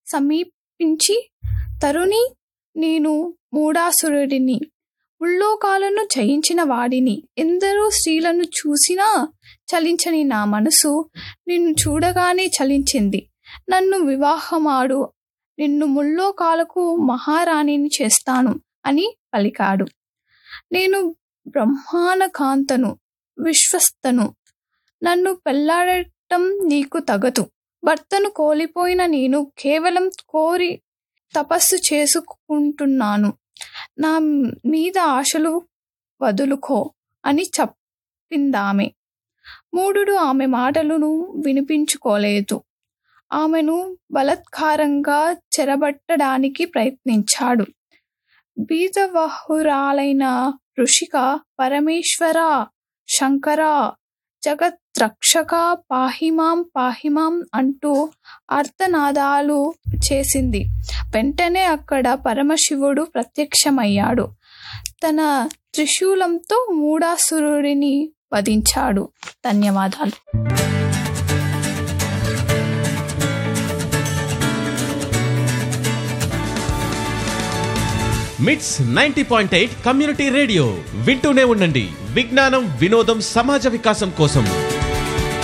సమీపించి తరుణి నేను మూడాసురుడిని ముల్లోకాలను జయించిన వాడిని ఎందరో స్త్రీలను చూసినా చలించని నా మనసు నిన్ను చూడగానే చలించింది నన్ను వివాహమాడు నిన్ను ముల్లోకాలకు మహారాణిని చేస్తాను అని పలికాడు నేను బ్రహ్మాన కాంతను విశ్వస్తను నన్ను పెళ్లాడటం నీకు తగదు భర్తను కోల్పోయిన నేను కేవలం కోరి తపస్సు చేసుకుంటున్నాను నా మీద ఆశలు వదులుకో అని చెప్పిందామె మూడుడు ఆమె మాటలను వినిపించుకోలేదు ఆమెను బలత్కారంగా చెరబట్టడానికి ప్రయత్నించాడు బీజవహురాలైన ఋషిక పరమేశ్వర శంకర జగత్రక్షక పాహిమాం పాహిమాం అంటూ అర్థనాదాలు చేసింది వెంటనే అక్కడ పరమశివుడు ప్రత్యక్షమయ్యాడు తన త్రిశూలంతో మూడాసురుడిని వధించాడు ధన్యవాదాలు MITS ninety point eight community radio వింటూనే ఉండండి విజ్ఞానం వినోదం సమాజ వికాసం కోసం